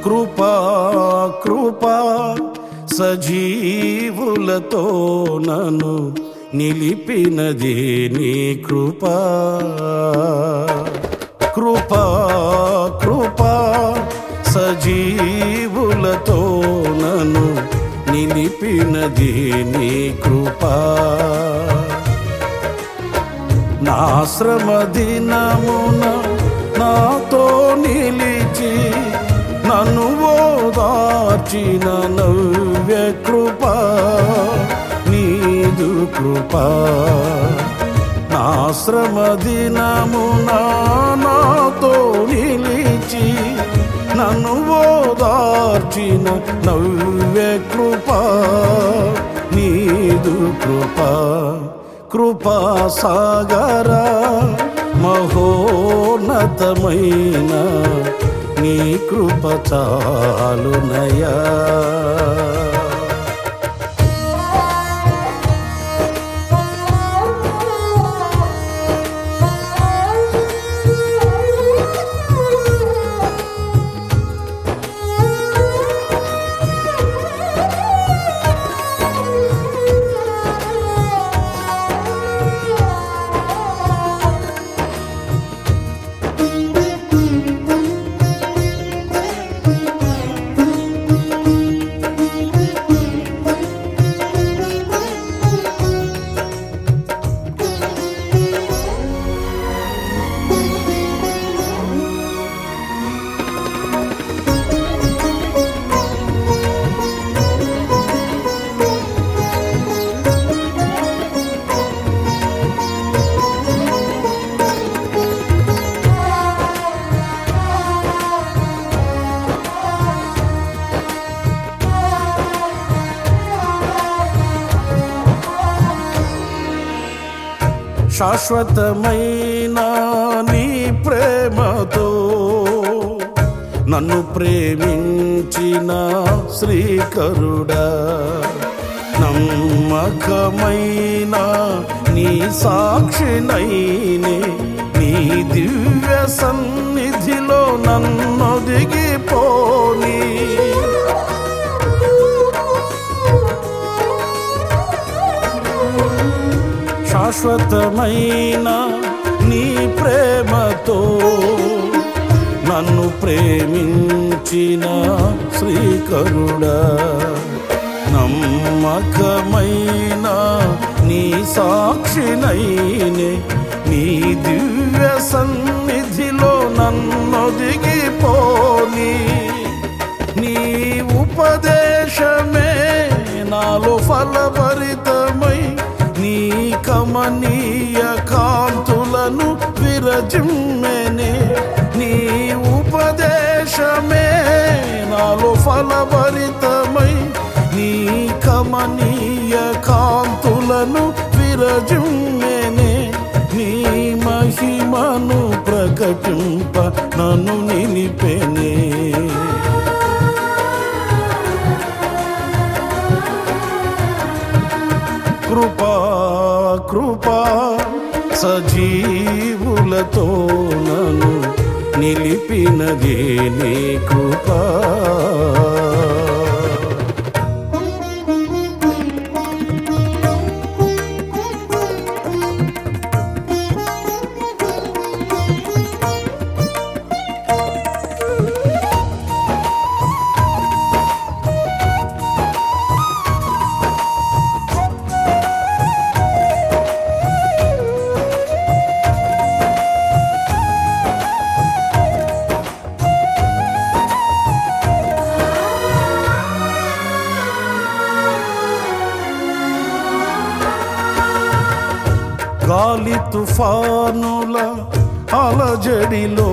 కృపా కృపా సజీవులతో నన్ను నిలిపినది నీ కృపా కృపా కృపా సజీవులతో నన్ను నిలిపినది నీ కృపా నా శ్రమ దినమున నాతో నిలిచి నన్ను ఓదార్చిన నవ్య కృప నీదు కృప నా శ్రమ దినమున నాతో నిలిచి నన్ను ఓదార్చిన నవ్య కృప నీదు కృప కృపా సాగర మహోన్నతమైన నీ కృప చాలునయా శాశ్వతమైన నీ ప్రేమతో నన్ను ప్రేమించిన శ్రీకరుడా నమ్మకమైన నీ సాక్షినైనే నీ దివ్య సన్నిధిలో నన్ను దిగిపోని శాశ్వతమైన నీ ప్రేమతో నన్ను ప్రేమించిన శ్రీకరుడా నమ్మకమైన నీ సాక్షినైనే నీ దివ్య సన్నిధిలో నన్ను దిగిపోని నీ ఉపదేశమే నాలో ఫలభరితమై నీ కమనీయ కాంతులను విరజిమ్మెనే నీ ఉపదేశమే నాలో ఫలభరితమై నీ కమనీయ కాంతులను విరజిమ్మెనే నీ మహిమను ప్రకటింప నన్ను నిలిపెనే కృపా కృపా సజీవులతో నన్ను నిలిపినది నీ కృపా గాలి తుఫానుల అలజడిలో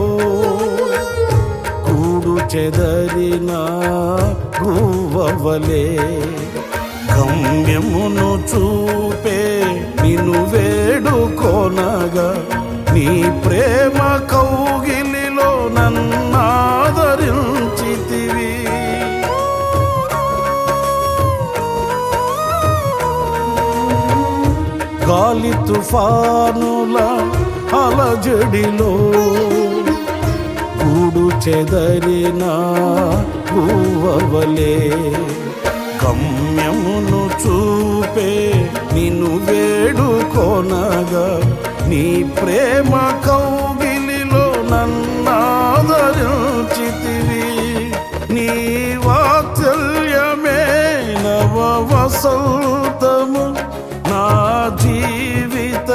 కూడు చెదరిన గువ్వవలే గమ్యమును చూపే నిన్ను వేడుకొనగా నీ ప్రేమ కౌగిలిలో నన్నాదరించితివి గాలి తుఫానుల అలజడిలో గూడు చెదరిన గువ్వవలే గమ్యమును చూపే నిన్ను వేడుకొనగా నీ ప్రేమ కౌగిలిలో నన్నాదరించితివి నీ వాత్సల్యమే నవ వసంతము నా జీవిత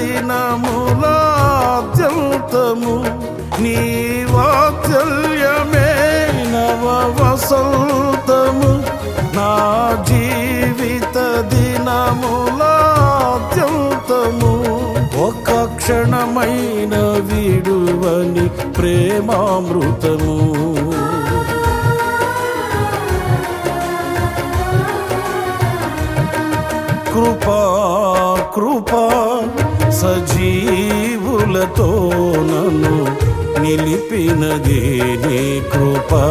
దినములాద్యంతము నీ వాత్సల్యమే నవ వసంతము నా జీవిత దినములాద్యంతము ఒక్క క్షణమైన విడువని ప్రేమామృతము కృపా కృపా సజీవులతో నన్ను నిలిపినది నీ కృపా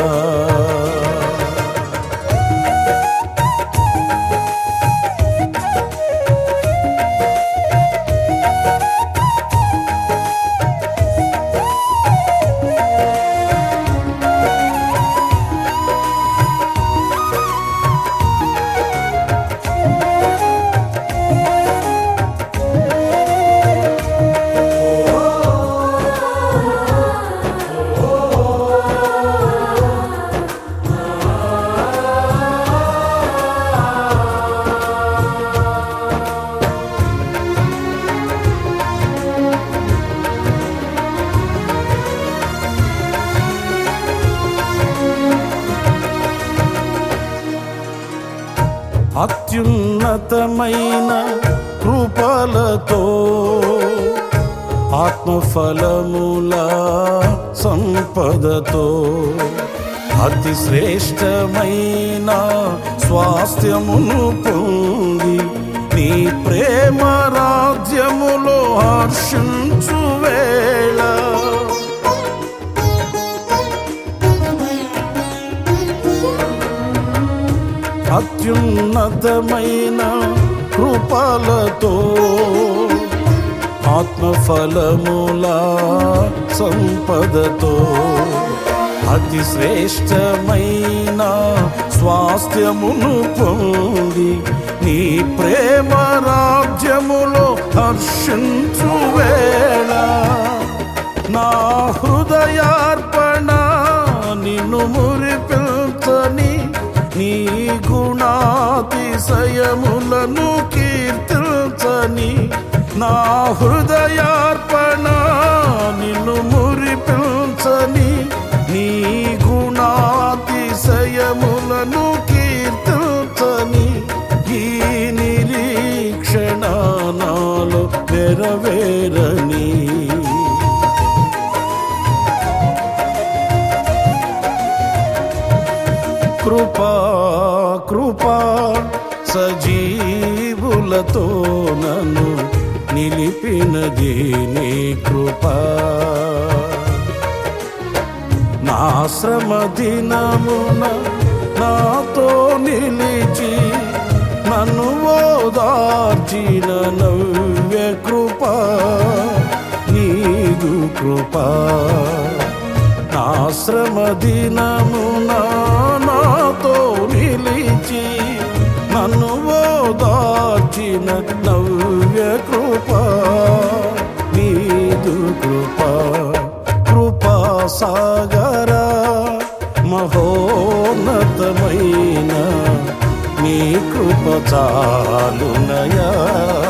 అత్యున్నతమైన కృపలతో ఆత్మఫలముల సంపదతో అతి శ్రేష్టమైన స్వాస్థ్యమును పొంది నీ ప్రేమ రాజ్యములో హర్షించు వేళ అత్యున్నతమైన కృపలతో ఆత్మఫలముల సంపదతో అతి శ్రేష్టమైన స్వాస్థ్యమును పొంది నీ ప్రేమ రాజ్యములో హర్షించు వేళ నా హృదయార్పణ నిన్ను మురిపించని నీ గుణాతిశయములను కీర్తించని నా హృదయార్పణ నిన్ను మురిపించని నీ గుణాతిశయములను కీర్తించని ఈ నిరీక్షణ నాలో నెరవేరని కృపా కృపా సజీవులతో నన్ను నిలిపినది నీ కృపా నా శ్రమ దినమున నాతో నిలిచి నన్ను ఓదార్చిన నవ్య కృపా నీదు కృపా నా శ్రమ దినమున నాతో నిలిచి నన్ను ఓదార్చిన నవ్య కృపా నీదు కృపా కృపా సాగరా మహోన్నతమైన నీ కృప చాలునయా